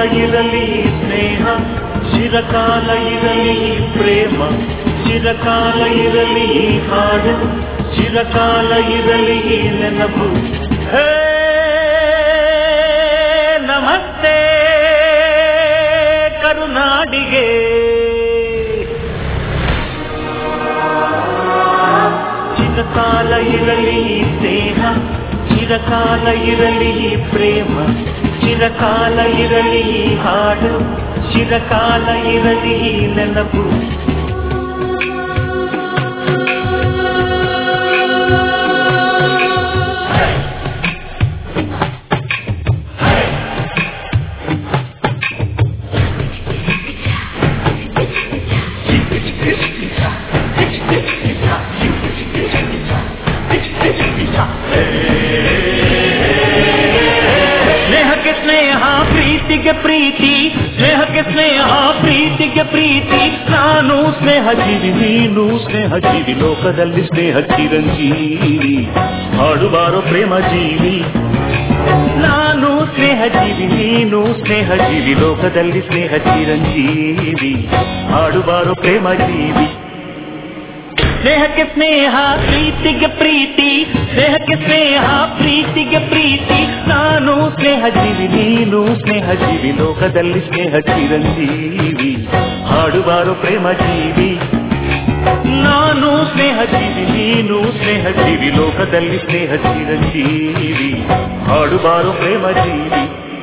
ಇರಲಿ ಸ್ನೇಹ ಚಿರಕಾಲ ಇರಲಿ ಪ್ರೇಮ ಚಿರಕಾಲ ಇರಲಿ ಹಾಡು ಚಿರಕಾಲ ಇರಲಿ ನೆನಪು ಹೇ ನಮಸ್ತೆ ಕರುನಾಡಿಗೆ ಚಿರಕಾಲ ಇರಲಿ ಸ್ನೇಹ ಚಿರಕಾಲ ಇರಲಿ ಪ್ರೇಮ ಚಿರಕಾಲ ಇರಲಿ ಹಾಡು ಚಿರಕಾಲ ಇರಲಿ ನೆನಪು ಸ್ನೇಹಕ್ಕೆ ಸ್ನೇಹ ಪ್ರೀತಿಗೆ ಪ್ರೀತಿ ಸ್ನೇಹಕ್ಕೆ ಸ್ನೇಹ ಪ್ರೀತಿಗೆ ಪ್ರೀತಿ ನಾನು ಸ್ನೇಹ ಜೀವಿ ನೀನು ಸ್ನೇಹ ಜೀವಿ ಲೋಕದಲ್ಲಿ ಸ್ನೇಹ ಚಿರಂಜೀವಿ ಹಾಡುವಾರೋ ಪ್ರೇಮ ಜೀವಿ ನಾನು ಸ್ನೇಹ ಜೀವಿ ನೀನು ಸ್ನೇಹ ಜೀವಿ ಲೋಕದಲ್ಲಿ ಸ್ನೇಹ ಚಿರಂಜೀವಿ ಹಾಡುವಾರೋ ಪ್ರೇಮ ಜೀವಿ ಸ್ನೇಹಕ್ಕೆ ಸ್ನೇಹ ಪ್ರೀತಿಗೆ ಪ್ರೀತಿ ಸ್ನೇಹಕ್ಕೆ ಸ್ನೇಹ ಪ್ರೀತಿಗೆ ಪ್ರೀತಿ ನಾನು ಸ್ನೇಹ ಜೀವಿ ನೀನು ಸ್ನೇಹ ಜೀವಿ ಲೋಕದಲ್ಲಿ ಸ್ನೇಹ ಚಿರಂಜೀವಿ ಹಾಡುವಾರು ಪ್ರೇಮ ಜೀವಿ ನಾನು ಸ್ನೇಹ ಜೀವಿ ನೀನು ಸ್ನೇಹ ಜೀವಿ ಲೋಕದಲ್ಲಿ ಸ್ನೇಹ ಚಿರಂಜೀವಿ ಹಾಡುವಾರು ಪ್ರೇಮ ಜೀವಿ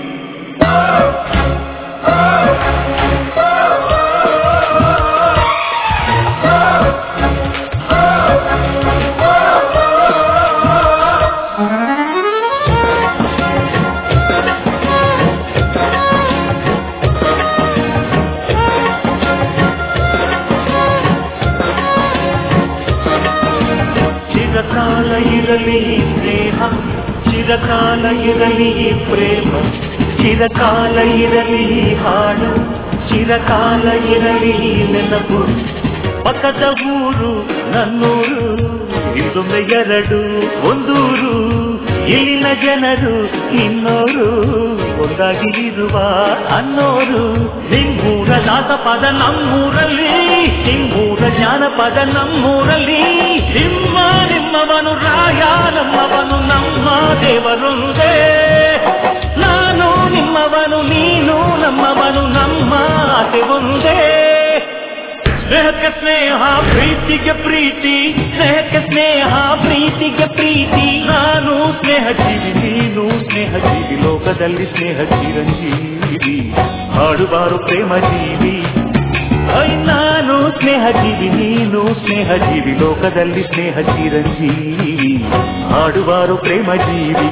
ಚಿರಕಾಲ ಇರಲಿ ಸ್ನೇಹ ಚಿರಕಾಲ ಇರಲಿ ಪ್ರೇಮ ಚಿರಕಾಲ ಇರಲಿ ಹಾಡು ಚಿರಕಾಲ ಇರಲಿ ನೆನಪು ಪಕ್ಕದ ಊರು ನನ್ನೂರು ಇದೊಮ್ಮೆ ಎರಡು ಒಂದೂರು ಇಲ್ಲಿನ ಜನರು ಇನ್ನೋರು ಒಂದಾಗಿ ಇರುವ ಅನ್ನೋರು ನಿಮ್ಮೂರ ಪದ ನಮ್ಮೂರಲ್ಲಿ ನಿಮ್ಮೂರ ಜಾನಪದ ನಮ್ಮೂರಲ್ಲಿ ನಿಮ್ಮ ನಿಮ್ಮವನು ರಾಯ ನಮ್ಮವನು ನಮ್ಮ ದೇವರೊಂದೇ ನಾನು ನಿಮ್ಮವನು ನೀನು ನಮ್ಮವನು ನಮ್ಮ ಆಸೆ ಒಂದೇ ಸ್ನೇಹಕ್ಕೆ ಸ್ನೇಹ ಪ್ರೀತಿಗೆ ಪ್ರೀತಿ ಸ್ನೇಹಕ್ಕೆ ಸ್ನೇಹ ಪ್ರೀತಿಗೆ ಪ್ರೀತಿ ನಾನು ಸ್ನೇಹ ಜೀವಿ ನೀನು ಸ್ನೇಹ ಜೀವಿ ಲೋಕದಲ್ಲಿ ಸ್ನೇಹ ಚಿರಂಜೀವಿ ಹಾಡುವಾರು ಪ್ರೇಮ ಜೀವಿ ಐ ನಾನು ಸ್ನೇಹ ಜೀವಿ ನೀನು ಸ್ನೇಹ ಜೀವಿ ಲೋಕದಲ್ಲಿ ಸ್ನೇಹ ಚಿರಂಜೀವಿ ಹಾಡುವಾರು ಪ್ರೇಮ ಜೀವಿ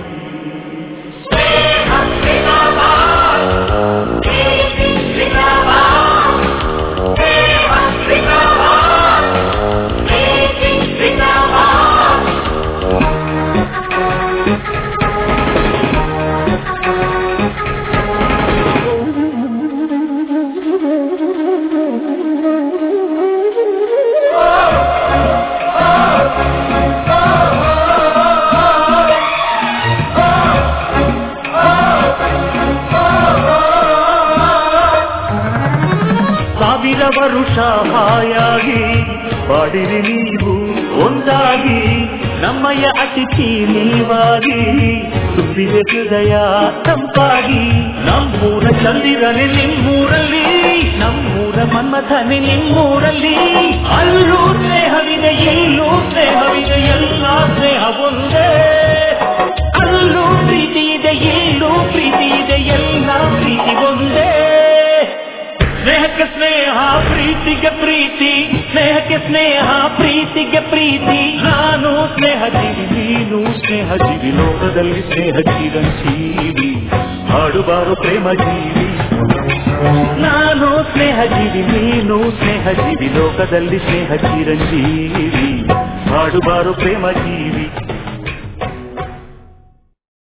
ಸಾವಿರ ವರುಷ ಹಾಯಾಗಿ ಬಾಡಿರಿ ನೀವು ಒಂದಾಗಿ ನಮ್ಮಯ ಅತಿಥಿ ನೀವಾಗಿ ತುಂಬಿದೆ ಹೃದಯ ತಂಪಾಗಿ ನಮ್ಮೂರ ಚಂದಿರನೆ ನಿಮ್ಮೂರಲ್ಲಿ ನಮ್ಮೂರ ಮನ್ಮಥನೆ ನಿಮ್ಮೂರಲ್ಲಿ ಅಲ್ಲೂ ಸ್ನೇಹವಿದೆ ಎಲ್ಲೂ ಸ್ನೇಹವಿದೆ ಎಲ್ಲ ಸ್ನೇಹ ಒಂದೇ ಅಲ್ಲೂ ಪ್ರೀತಿ ಇದೆ ಎಲ್ಲೂ ಪ್ರೀತಿ ಇದೆ ಎಲ್ಲ ಪ್ರೀತಿ ಒಂದೇ ಸ್ನೇಹಕ್ಕೆ ಸ್ನೇಹ ಪ್ರೀತಿಗೆ ಪ್ರೀತಿ ಸ್ನೇಹಕ್ಕೆ ಸ್ನೇಹ ಪ್ರೀತಿಗೆ ಪ್ರೀತಿ ನಾನು ಸ್ನೇಹ ಜೀವಿ ನೀನು ಸ್ನೇಹ ಜೀವಿ ಲೋಕದಲ್ಲಿ ಸ್ನೇಹ ಚಿರಂಜೀವಿ ಹಾಡುವಾರು ಪ್ರೇಮ ಜೀವಿ ನಾನು ಸ್ನೇಹ ಜೀವಿ ನೀನು ಸ್ನೇಹ ಜೀವಿ ಲೋಕದಲ್ಲಿ ಸ್ನೇಹ ಚಿರಂಜೀವಿ ಹಾಡುವಾರು ಪ್ರೇಮ ಜೀವಿ